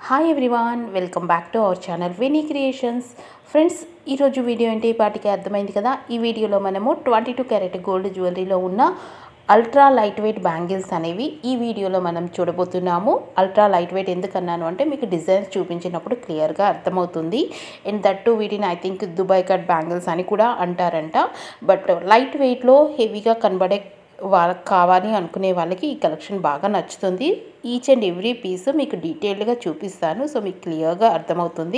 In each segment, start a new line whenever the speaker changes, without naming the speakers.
hi everyone welcome back to our channel Vini creations friends ఈరోజు video అంటే ఈ పాటికి అర్థమైంది కదా ఈ వీడియోలో మనము ట్వంటీ టూ క్యారెట్ గోల్డ్ జ్యువెలరీలో ఉన్న అల్ట్రా లైట్ వెయిట్ బ్యాంగిల్స్ అనేవి ఈ వీడియోలో మనం చూడబోతున్నాము అల్ట్రా లైట్ వెయిట్ ఎందుకన్నాను అంటే మీకు డిజైన్స్ చూపించినప్పుడు క్లియర్గా అర్థమవుతుంది అండ్ దట్టు వీటిని I think Dubai cut bangles అని కూడా అంటారంట బట్ లైట్ వెయిట్లో హెవీగా కనబడే వాళ్ళకి కావాలి అనుకునే వాళ్ళకి ఈ కలెక్షన్ బాగా నచ్చుతుంది ఈచ్ అండ్ ఎవ్రీ పీస్ మీకు డీటెయిల్డ్గా చూపిస్తాను సో మీకు క్లియర్గా అర్థమవుతుంది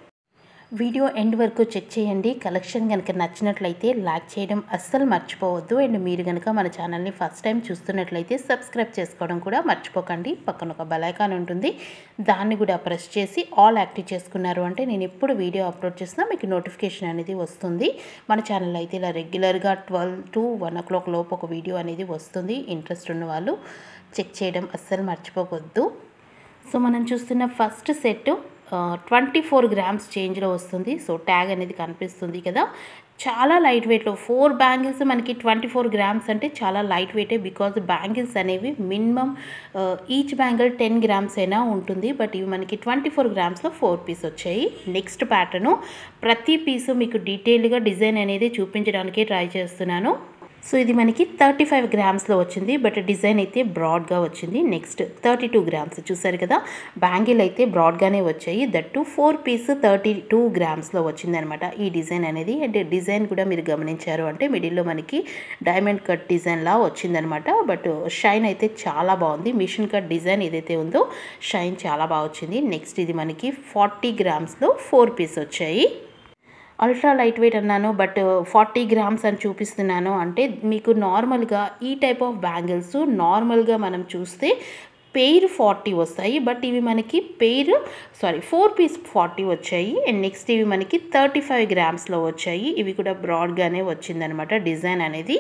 వీడియో ఎండ్ వరకు చెక్ చేయండి కలెక్షన్ కనుక నచ్చినట్లయితే లైక్ చేయడం అస్సలు మర్చిపోవద్దు అండ్ మీరు కనుక మన ఛానల్ని ఫస్ట్ టైం చూస్తున్నట్లయితే సబ్స్క్రైబ్ చేసుకోవడం కూడా మర్చిపోకండి పక్కన ఒక బెలైకాన్ ఉంటుంది దాన్ని కూడా ప్రెస్ చేసి ఆల్ యాక్టివ్ చేసుకున్నారు అంటే నేను ఎప్పుడు వీడియో అప్లోడ్ చేసినా మీకు నోటిఫికేషన్ అనేది వస్తుంది మన ఛానల్లో అయితే ఇలా రెగ్యులర్గా twelve to one o'clock లోపు ఒక వీడియో అనేది వస్తుంది ఇంట్రెస్ట్ ఉన్న వాళ్ళు చెక్ చేయడం అస్సలు మర్చిపోవద్దు సో మనం చూస్తున్న first set twenty four grams చేంజ్లో వస్తుంది సో ట్యాగ్ అనేది కనిపిస్తుంది కదా చాలా లైట్ వెయిట్లో ఫోర్ బ్యాంగిల్స్ మనకి ట్వంటీ ఫోర్ గ్రామ్స్ అంటే చాలా లైట్ వెయిటే బికాజ్ బ్యాంగిల్స్ అనేవి minimum each bangle ten grams అయినా ఉంటుంది బట్ ఇవి మనకి ట్వంటీ ఫోర్ గ్రామ్స్లో ఫోర్ పీస్ వచ్చాయి నెక్స్ట్ ప్యాటర్ను ప్రతి పీసు మీకు డీటెయిల్గా డిజైన్ అనేది చూపించడానికి ట్రై చేస్తున్నాను సో ఇది మనకి థర్టీ ఫైవ్ గ్రామ్స్లో వచ్చింది బట్ డిజైన్ అయితే బ్రాడ్గా వచ్చింది నెక్స్ట్ థర్టీ టూ గ్రామ్స్ చూసారు కదా బ్యాంగిల్ అయితే బ్రాడ్గానే వచ్చాయి that four piece thirty two గ్రామ్స్లో వచ్చిందనమాట ఈ డిజైన్ అనేది అంటే డిజైన్ కూడా మీరు గమనించారు అంటే మిడిల్లో మనకి డైమండ్ కట్ డిజైన్లా వచ్చిందనమాట బట్ షైన్ అయితే చాలా బాగుంది మిషన్ కట్ డిజైన్ ఏదైతే ఉందో షైన్ చాలా బాగా వచ్చింది నెక్స్ట్ ఇది మనకి ఫార్టీ గ్రామ్స్లో ఫోర్ పీస్ వచ్చాయి అల్ట్రా లైట్ వెయిట్ అన్నాను బట్ ఫార్టీ గ్రామ్స్ అని చూపిస్తున్నాను అంటే మీకు నార్మల్గా ఈ టైప్ ఆఫ్ బ్యాంగిల్స్ నార్మల్గా మనం చూస్తే పెయిర్ ఫార్టీ వస్తాయి బట్ ఇవి మనకి pair sorry four piece forty వచ్చాయి అండ్ నెక్స్ట్ ఇవి మనకి థర్టీ ఫైవ్ గ్రామ్స్లో వచ్చాయి ఇవి కూడా బ్రాడ్గానే వచ్చిందనమాట డిజైన్ అనేది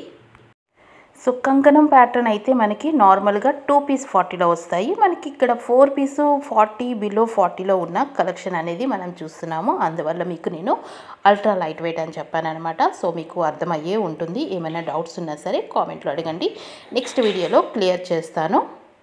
సో కంకణం ప్యాటర్న్ అయితే మనకి నార్మల్గా టూ పీస్ ఫార్టీలో వస్తాయి మనకి ఇక్కడ ఫోర్ పీసు ఫార్టీ బిలో ఫార్టీలో ఉన్న కలెక్షన్ అనేది మనం చూస్తున్నాము అందువల్ల మీకు నేను అల్ట్రా లైట్ వెయిట్ అని చెప్పాను అనమాట సో మీకు అర్థమయ్యే ఉంటుంది ఏమైనా డౌట్స్ ఉన్నా సరే కామెంట్లో అడగండి నెక్స్ట్ వీడియోలో క్లియర్ చేస్తాను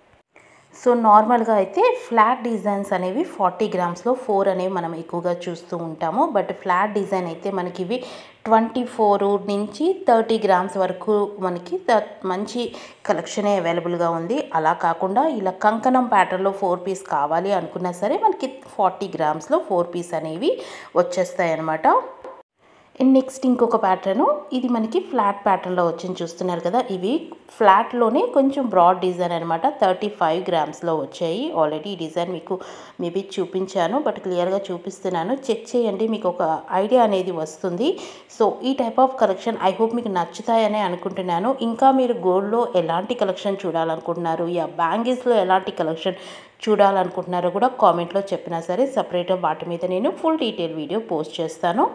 సో నార్మల్గా అయితే ఫ్లాట్ డిజైన్స్ అనేవి ఫార్టీ గ్రామ్స్లో ఫోర్ అనేవి మనం ఎక్కువగా చూస్తూ ఉంటాము బట్ ఫ్లాట్ డిజైన్ అయితే మనకి ఇవి ట్వంటీ ఫోర్ నుంచి థర్టీ గ్రామ్స్ వరకు మనకి మంచి కలెక్షనే అవైలబుల్గా ఉంది అలా కాకుండా ఇలా కంకణం ప్యాటర్న్లో ఫోర్ పీస్ కావాలి అనుకున్నా సరే మనకి ఫార్టీ గ్రామ్స్లో ఫోర్ పీస్ అనేవి వచ్చేస్తాయి అన్నమాట నెక్స్ట్ ఇంకొక ప్యాటర్ను ఇది మనకి ఫ్లాట్ ప్యాటర్న్లో వచ్చింది చూస్తున్నారు కదా ఇవి ఫ్లాట్లోనే కొంచెం బ్రాడ్ డిజైన్ అనమాట థర్టీ ఫైవ్ గ్రామ్స్లో వచ్చాయి ఆల్రెడీ ఈ డిజైన్ మీకు మేబీ చూపించాను బట్ క్లియర్గా చూపిస్తున్నాను చెక్ చేయండి మీకు ఒక ఐడియా అనేది వస్తుంది సో ఈ type of collection I hope మీకు నచ్చుతాయని అనుకుంటున్నాను ఇంకా మీరు గోల్డ్లో ఎలాంటి కలెక్షన్ చూడాలనుకుంటున్నారు యా బ్యాంగిల్స్లో ఎలాంటి కలెక్షన్ చూడాలనుకుంటున్నారో కూడా కామెంట్లో చెప్పినా సరే సపరేట్గా వాటి మీద నేను ఫుల్ డీటెయిల్ వీడియో పోస్ట్ చేస్తాను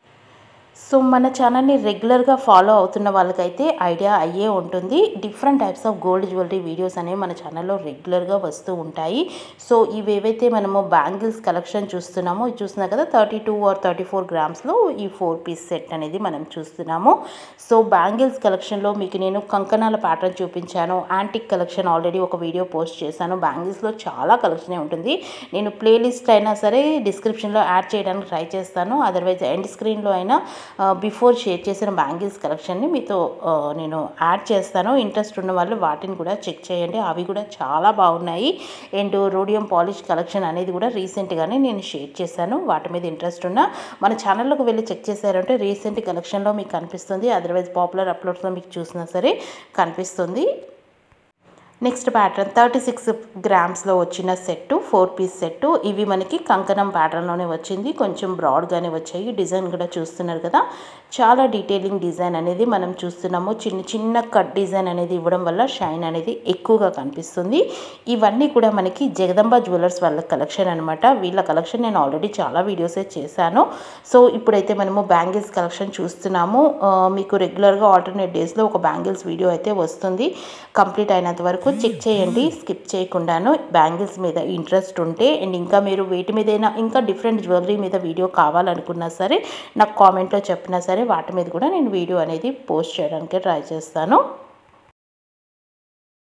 సో మన ఛానల్ని రెగ్యులర్గా ఫాలో అవుతున్న వాళ్ళకైతే ఐడియా అయ్యే ఉంటుంది different types of gold jewellery videos అనేవి మన ఛానల్లో రెగ్యులర్గా వస్తూ ఉంటాయి సో ఇవి ఏవైతే మనము బ్యాంగిల్స్ కలెక్షన్ చూస్తున్నామో ఇది చూస్తున్నాం కదా thirty two or thirty four గ్రామ్స్లో ఈ ఫోర్ పీస్ సెట్ అనేది మనం చూస్తున్నాము సో బ్యాంగిల్స్ కలెక్షన్లో మీకు నేను కంకణాల ప్యాటర్న్ చూపించాను యాంటిక్ కలెక్షన్ ఆల్రెడీ ఒక వీడియో పోస్ట్ చేశాను బ్యాంగిల్స్లో చాలా కలెక్షనే ఉంటుంది నేను ప్లేలిస్ట్ అయినా సరే డిస్క్రిప్షన్లో యాడ్ చేయడానికి ట్రై చేస్తాను అదర్వైజ్ ఎండ్ స్క్రీన్లో అయినా బిఫోర్ షేర్ చేసిన బ్యాంగిల్స్ కలెక్షన్ని మీతో నేను యాడ్ చేస్తాను ఇంట్రెస్ట్ ఉన్న వాళ్ళు వాటిని కూడా చెక్ చేయండి అవి కూడా చాలా బాగున్నాయి అండ్ రోడియం పాలిష్ కలెక్షన్ అనేది కూడా రీసెంట్గానే నేను షేర్ చేశాను వాటి మీద ఇంట్రెస్ట్ ఉన్న మన ఛానల్లోకి వెళ్ళి చెక్ చేశారంటే రీసెంట్ కలెక్షన్లో మీకు కనిపిస్తుంది అదర్వైజ్ పాపులర్ అప్లోడ్స్లో మీకు చూసినా సరే కనిపిస్తుంది నెక్స్ట్ ప్యాటర్న్ థర్టీ సిక్స్ గ్రామ్స్లో వచ్చిన సెట్టు ఫోర్ పీస్ సెట్టు ఇవి మనకి కంకణం ప్యాటర్న్లోనే వచ్చింది కొంచెం బ్రాడ్గానే వచ్చాయి డిజైన్ కూడా చూస్తున్నారు కదా చాలా డీటెయిలింగ్ డిజైన్ అనేది మనం చూస్తున్నాము చిన్న చిన్న కట్ డిజైన్ అనేది ఇవ్వడం వల్ల షైన్ అనేది ఎక్కువగా కనిపిస్తుంది ఇవన్నీ కూడా మనకి జగదంబ జ్యువెలర్స్ వాళ్ళ కలెక్షన్ అనమాట వీళ్ళ కలెక్షన్ నేను ఆల్రెడీ చాలా వీడియోసే చేశాను సో ఇప్పుడైతే మనము బ్యాంగిల్స్ కలెక్షన్ చూస్తున్నాము మీకు రెగ్యులర్గా ఆల్టర్నేట్ డేస్లో ఒక బ్యాంగిల్స్ వీడియో అయితే వస్తుంది కంప్లీట్ అయినంత వరకు చెక్ చేయండి స్కిప్ చేయకుండాను బ్యాంగిల్స్ మీద ఇంట్రెస్ట్ ఉంటే అండ్ ఇంకా మీరు వేటి మీదైనా ఇంకా డిఫరెంట్ జ్యువెలరీ మీద వీడియో కావాలనుకున్నా సరే నాకు కామెంట్లో చెప్పినా సరే వాటి మీద కూడా నేను వీడియో అనేది పోస్ట్ చేయడానికి ట్రై చేస్తాను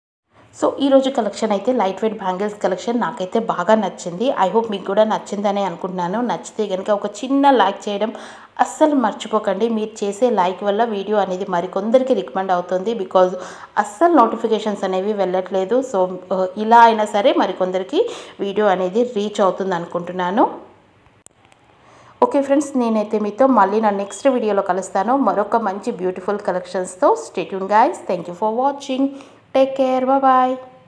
సో ఈరోజు కలెక్షన్ అయితే లైట్ వెయిట్ బ్యాంగిల్స్ కలెక్షన్ నాకైతే బాగా నచ్చింది ఐ హోప్ మీకు కూడా నచ్చిందని అనుకుంటున్నాను నచ్చితే కనుక ఒక చిన్న లైక్ చేయడం అస్సలు మర్చిపోకండి మీరు చేసే లైక్ వల్ల వీడియో అనేది మరికొందరికి రికమెండ్ అవుతుంది బికాజ్ అస్సలు నోటిఫికేషన్స్ అనేవి వెళ్ళట్లేదు సో ఇలా అయినా సరే మరికొందరికి వీడియో అనేది రీచ్ అవుతుంది అనుకుంటున్నాను ఓకే ఫ్రెండ్స్ నేనైతే మీతో మళ్ళీ నా నెక్స్ట్ వీడియోలో కలుస్తాను మరొక మంచి బ్యూటిఫుల్ కలెక్షన్స్తో stay tuned guys thank you for watching take care bye